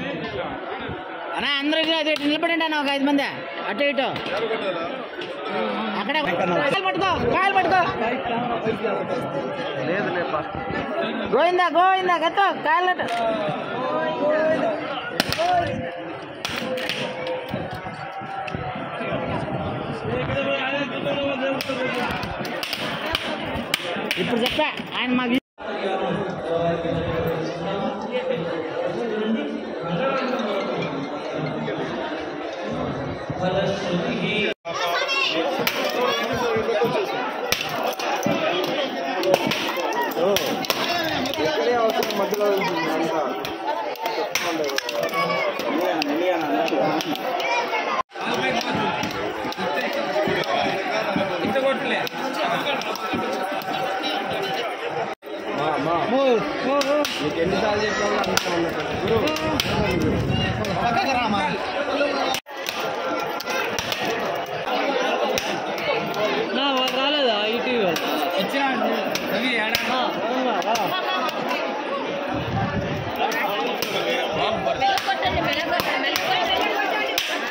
అన్నా అందరూ ఇటు అటు ఇటు నిలబడండి అన్న ఒక ఐదు మంది అటు ఇటు అక్కడే కాయలు పట్టుకో కాయలు పట్టుకో గోయిందా గోయిందా గతో కాయలు అటు. ఇప్పుడు చెప్పా ఆయన మాకు రాలేదా ఇటు మెలకొట్టండి మెలకొట్టండి మెలకొట్టండి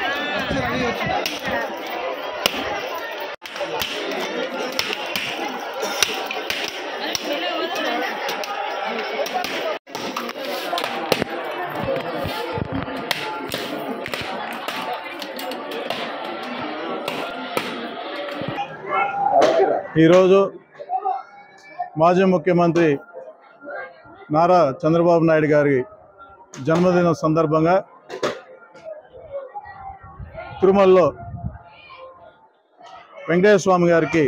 ఈరోజు మాజీ ముఖ్యమంత్రి నారా చంద్రబాబు నాయుడు గారి జన్మదినం సందర్భంగా తిరుమలలో వెంకటేశ్వర స్వామి గారికి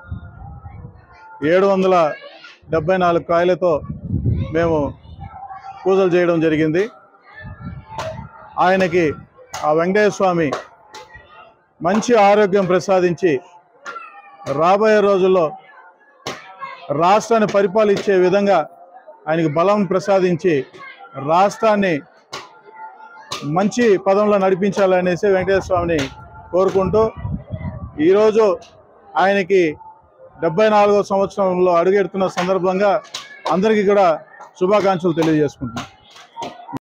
ఏడు వందల డెబ్బై నాలుగు కాయలతో మేము పూజలు చేయడం జరిగింది ఆయనకి ఆ వెంకటేశ్వర స్వామి మంచి ఆరోగ్యం ప్రసాదించి రాబోయే రోజుల్లో రాష్ట్రాన్ని పరిపాలించే విధంగా ఆయనకి బలం ప్రసాదించి రాష్ట్రాన్ని మంచి పదంలో నడిపించాలనేసి వెంకటేశ్వర స్వామిని కోరుకుంటూ ఈరోజు ఆయనకి డెబ్బై నాలుగో సంవత్సరంలో అడుగెడుతున్న సందర్భంగా అందరికీ కూడా శుభాకాంక్షలు తెలియజేసుకుంటున్నాను